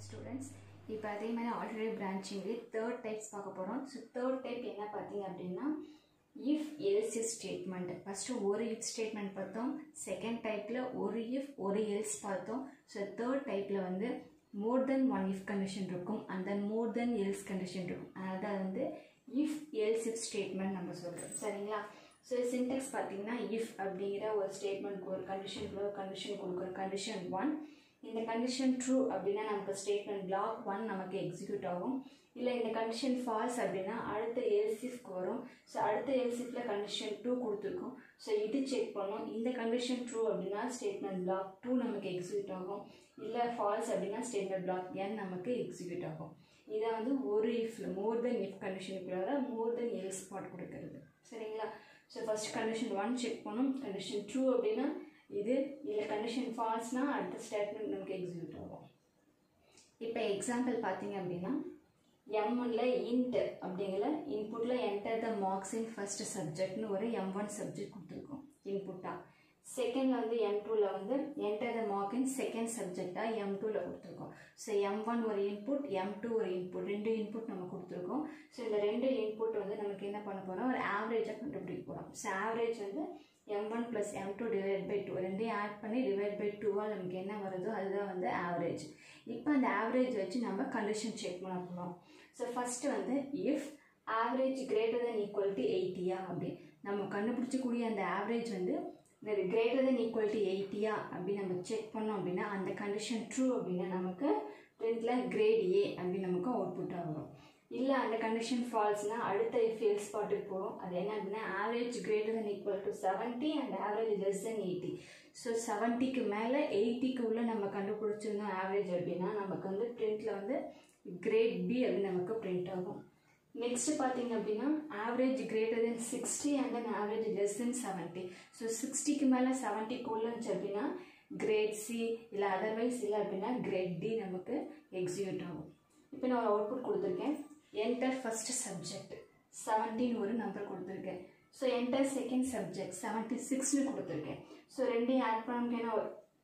students இப்போ அதே மாதிரி ஆல்ரெடி பிரான்ச்சிங்கு தேர்ட் டைப்ஸ் பார்க்க போகிறோம் ஸோ தேர்ட் டைப் என்ன பார்த்தீங்க அப்படின்னா if else if statement first ஒரு இஃப் ஸ்டேட்மெண்ட் பார்த்தோம் செகண்ட் டைப்பில் ஒரு இஃப் ஒரு எல்ஸ் பார்த்தோம் ஸோ தேர்ட் டைப்பில் வந்து more then one if condition இருக்கும் and then more then else condition இருக்கும் அதனால தான் வந்து இஃப் எல்ஸ் இஃப் ஸ்டேட்மெண்ட் நம்ம சொல்கிறோம் சரிங்களா ஸோ சின்டெக்ஸ் பார்த்தீங்கன்னா இஃப் அப்படிங்கிற ஒரு ஸ்டேட்மெண்ட்க்கு ஒரு கண்டிஷனுக்குள்ள ஒரு கண்டிஷன் கொடுக்குறோம் கண்டிஷன் ஒன் இந்த கண்டிஷன் ட்ரூ அப்படின்னா நமக்கு ஸ்டேட்மெண்ட் பிளாக் ஒன் நமக்கு எக்ஸிக்யூட் ஆகும் இல்லை இந்த கண்டிஷன் ஃபால்ஸ் அப்படின்னா அடுத்த எல்சிஃப்க்கு வரும் ஸோ அடுத்த எல்சிஃபில் கண்டிஷன் டூ கொடுத்துருக்கோம் ஸோ இது செக் பண்ணோம் இந்த கண்டிஷன் ட்ரூ அப்படின்னா ஸ்டேட்மெண்ட் பிளாக் டூ நமக்கு எக்ஸிக்யூட் ஆகும் இல்லை ஃபால்ஸ் அப்படின்னா ஸ்டேட்மெண்ட் பிளாக் என் நமக்கு எக்ஸிக்யூட் ஆகும் இதை வந்து ஒரு இஃப்பில் மோர் தென் இஃப் கண்டிஷனுக்குள்ளார மோர் தென் எல் ஸ்பாட் கொடுக்கறது சரிங்களா so first condition one check பண்ணும் கண்டிஷன் டூ அப்படின்னா இது இல்லை கண்டிஷன் ஃபால்ஸ்னால் அடுத்த ஸ்டேட்மெண்ட் நமக்கு எக்ஸிக்யூட் ஆகும் இப்போ எக்ஸாம்பிள் பார்த்தீங்க அப்படின்னா எம் ஒன்ல இன்ட் அப்படிங்கிற இன்புட்டில் enter the marks in first சப்ஜெக்ட்னு ஒரு எம் ஒன் சப்ஜெக்ட் கொடுத்துருக்கோம் இன்புட்டாக செகண்டில் வந்து எம் டூவில் வந்து enter the mark in second சப்ஜெக்டாக எம் டூவில் கொடுத்துருக்கோம் ஸோ எம் ஒன் ஒரு இன்புட் எம் டூ ஒரு இன்புட் ரெண்டு இன்புட் நம்ம கொடுத்துருக்கோம் ஸோ இந்த ரெண்டு இன்புட் வந்து நமக்கு என்ன பண்ண போகிறோம் ஒரு ஆவரேஜாக கண்டுபிடிக்க போகிறோம் ஸோ ஆவரேஜ் வந்து M one plus M two divide by two ரெண்டையும் ஆட் பண்ணி டிவைட் பை டூவால் நமக்கு என்ன வருதோ அதுதான் வந்து ஆவரேஜ் இப்போ அந்த ஆவரேஜ் வச்சு நம்ம கண்டிஷன் செக் பண்ண போகிறோம் ஸோ ஃபஸ்ட்டு வந்து if average greater than equal to எயிட்டியா அப்படி நம்ம கண்டுபிடிச்சக்கூடிய அந்த ஆவரேஜ் வந்து கிரேட்டர் தென் ஈக்குவல் டு எயிட்டியா அப்படின்னு நம்ம செக் பண்ணோம் அப்படின்னா அந்த கண்டிஷன் ட்ரூ அப்படின்னா நமக்கு பிரிண்டில் கிரேட் ஏ அப்படின்னு நமக்கு அவுட்புட்டாக வரும் இல்லை அந்த கண்டிஷன் ஃபால்ஸ்னால் அடுத்த ஃபேல் ஸ்பாட்டுக்கு போகும் அது என்ன அப்படின்னா average greater than equal to seventy and average less than eighty so செவன்ட்டிக்கு மேலே எயிட்டிக்கு உள்ள நம்ம கண்டுபிடிச்சிருந்தோம் ஆவரேஜ் அப்படின்னா நமக்கு வந்து பிரிண்டில் வந்து கிரேட் பி அப்படின்னு நமக்கு பிரிண்ட் ஆகும் நெக்ஸ்ட் பார்த்தீங்க அப்படின்னா average greater than sixty and than average less than seventy so சிக்ஸ்டிக்கு மேலே செவன்ட்டிக்கு உள்ளன்னு அப்படின்னா கிரேட் சி இல்லை அதர்வைஸ் இல்லை அப்படின்னா கிரேட் டி நமக்கு எக்ஸிக்யூட் ஆகும் இப்போ நான் ஒரு அவுட்புட் கொடுத்துருக்கேன் என்டர் ஃபஸ்ட் சப்ஜெக்ட் செவன்டீன் ஒரு நம்பர் கொடுத்துருக்கேன் so enter second subject seventy சிக்ஸ்னு கொடுத்துருக்கேன் ஸோ ரெண்டையும் ஆட் பண்ணோம்னா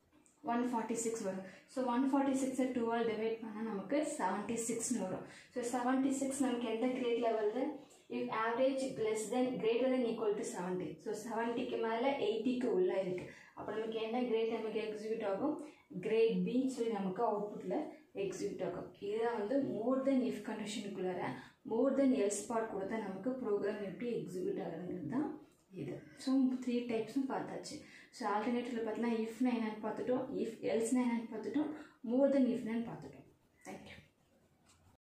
ஒன் ஃபார்ட்டி சிக்ஸ் வரும் ஸோ ஒன் ஃபார்ட்டி சிக்ஸை டூவால் டிவைட் பண்ணால் நமக்கு செவன்ட்டி சிக்ஸ்னு வரும் ஸோ செவன்ட்டி சிக்ஸ் நமக்கு எந்த கிரேட் லெவலில் if average less than greater than equal to seventy so செவன்ட்டிக்கு மேலே எயிட்டிக்கு உள்ளே இருக்குது அப்போ நமக்கு என்ன கிரேட் நமக்கு எக்ஸிக்யூட் ஆகும் கிரேட் பின்னு சொல்லி நமக்கு அவுட்புட்டில் எக்ஸிக்யூட் ஆகும் இதுதான் வந்து மோர் தென் இஃப் கண்டிஷனுக்குள்ளார மோர் தென் எல் ஸ்பாட் கொடுத்தா நமக்கு ப்ரோக்ராம் எப்படி எக்ஸிக்யூட் ஆகுதுங்கிறது தான் இது ஸோ த்ரீ டைப்ஸும் பார்த்தாச்சு ஸோ ஆல்டர்னேட்டிவில் பார்த்தீங்கன்னா இஃப்னா என்னன்னு பார்த்துட்டோம் இஃப் எல்ஸ்னா என்னன்னு பார்த்துட்டோம் மோர் தென் இஃப்னான்னு பார்த்துட்டோம்